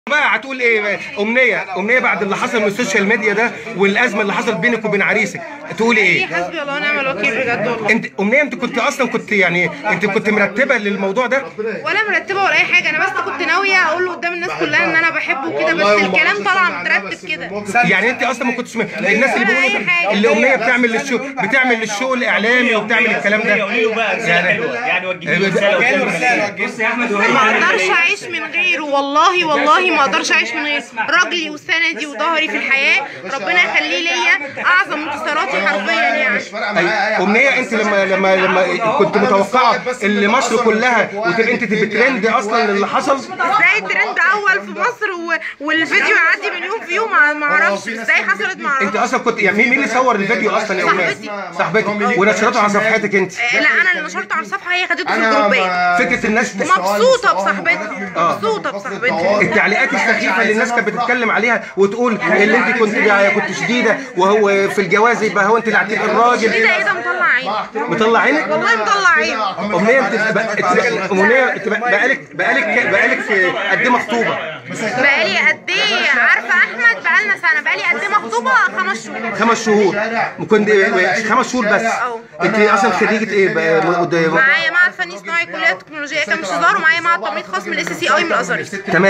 بقى هتقول ايه بقى؟ امنيه امنيه بعد اللي حصل من السوشيال ميديا ده والازمه اللي حصلت بينك وبين عريسك تقولي ايه ايه حسبي الله ونعم الوكيل بجد والله انت امنيه انت كنت اصلا كنت يعني انت كنت مرتبه للموضوع ده ولا مرتبه ولا اي حاجه انا بس كنت ناويه اقول له قدام الناس كلها ان انا بحبه وكده بس الكلام طلع مترتب كده يعني انت اصلا ما كنتش م... الناس اللي ولا أي بيقولوا حاجة. اللي امنيه بتعمل للشو بتعمل للشو الاعلامي وبتعمل الكلام ده قولي له بقى رساله حلوه يعني وجهي له رساله رساله بص يا احمد وهي ما اقدرش اعيش من غيره والله والله ما اقدرش اعيش من غيره راجلي وسندي وظهري في الحياه ربنا يخليه ليا اعظم انتصاراتي حرفيا يعني أي- امنيه انت لما لما لما كنت متوقعه اللي مصر كلها وتبقى انت تبقى ترند اصلا اللي حصل ازاي ترند اول في مصر و... والفيديو يعدي مليون فيو ما ما اعرفش ازاي حصلت ما انت اعرفش اصلا كنت يعني مين مين اللي صور الفيديو اصلا يا امنيه صاحبتي. صاحبتك ونشرته على صفحتك انت آه، لا انا اللي نشرته على الصفحه هي خدته في الجروبات فكره الناس مبسوطه بصاحبتها مبسوطه بصاحبتها التعليقات السخيفه اللي الناس كانت بتتكلم عليها وتقول اللي انت كنت كنت شديده وهو في الجواز يبقى هو انت اللي هتبقى ايه الراجل ده ايه ده مطلع عيني مطلع عينك والله مطلع عيني امنيه انت بقى- انت- امنيه انت بقى- بقالك بقالك بقالك قد ايه مخطوبه بقالي قد ايه عارفه احمد بقالنا سنه بقالي قد ايه مخطوبه خمس شهور خمس شهور كنت خمس شهور بس انت اصلا خريجه ايه بقى؟ معايا معهد فني صناعي كليه التكنولوجيا كان مش هزار ومعايا معهد تمريض خاص من الاس سي اي من الازهر تمام